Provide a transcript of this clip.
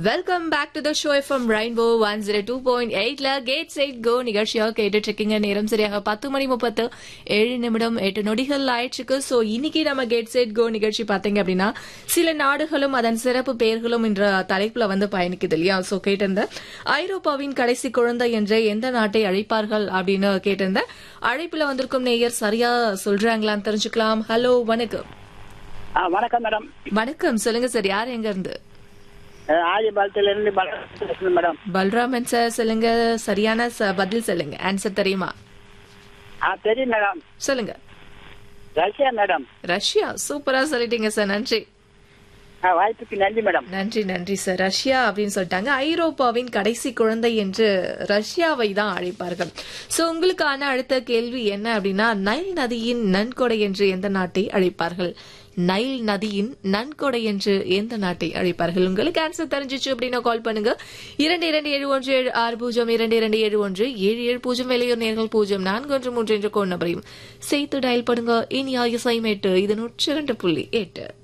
welcome back to the show FM rainbow one zero two point எயிட்ல கேட் சைட் கோ நிகழ்ச்சியாக கேட்டுட்டு இருக்கீங்க நேரம் சரியாக பத்து மணி முப்பத்து ஏழு நிமிடம் எட்டு நொடிகள் ஆயிடுச்சுக்கு ஸோ இன்னைக்கு நம்ம கேட் சைட் கோ நிகழ்ச்சி பார்த்தீங்க அப்படின்னா சில நாடுகளும் அதன் சிறப்பு பெயர்களும் என்ற தலைப்புல வந்து பயணிக்குது இல்லையா ஸோ கேட்டிருந்த ஐரோப்பாவின் கடைசி குழந்தை என்ற எந்த நாட்டை அழைப்பார்கள் அப்படின்னு கேட்டிருந்த அழைப்புல வந்திருக்கும் நேயர் சரியா சொல்றாங்களான்னு தெரிஞ்சுக்கலாம் ஹலோ வணக்கம் ஆ வணக்கம் மேடம் வணக்கம் சொல்லுங்க சார் யார் எங்க இருந்து ஆதிபாலத்துல இருந்து பலராம் பேசுறேன் மேடம் பல்ராமன் சார் சொல்லுங்க சரியான ச- பதில் சொல்லுங்க ஆன்சர் தெரியுமா ஆ தெரியும் மேடம் சொல்லுங்க ரஷ்யா மேடம் ரஷ்யா சூப்பரா சொல்லிட்டீங்க சார் நன்றி ஆ வாய்ப்புக்கு நன்றி மேடம் நன்றி நன்றி சார் ரஷ்யா அப்படின்னு சொல்லிட்டாங்க ஐரோப்பாவின் கடைசி குழந்தை என்று ரஷ்யாவை தான் அழைப்பார்கள் சோ உங்களுக்கான அடுத்த கேள்வி என்ன அப்படின்னா நைல் நதியின் நன்கொடை என்று எந்த நாட்டை அழைப்பார்கள் நைல் நதியின் நன்கொடை என்று எந்த நாட்டை அழைப்பார்கள் உங்களுக்கு ஆன்சர் தெரிஞ்சிச்சு அப்படின்னா கால் பண்ணுங்க இரண்டு இரண்டு ஏழு ஒன்று ஏழு ஆறு பூஜ்ஜியம் இரண்டு இரண்டு ஏழு ஒன்று ஏழு ஏழு பூஜ்ஜியம் வெளியூர் நேர்கள் பூஜ்ஜியம் நான்கு ஒன்று மூன்று என்ற கோன் நம்பரையும் சேர்த்து டயல் பண்ணுங்க இனி ஆயுசைமேட்டு இது நூற்றி இரண்டு புள்ளி எட்டு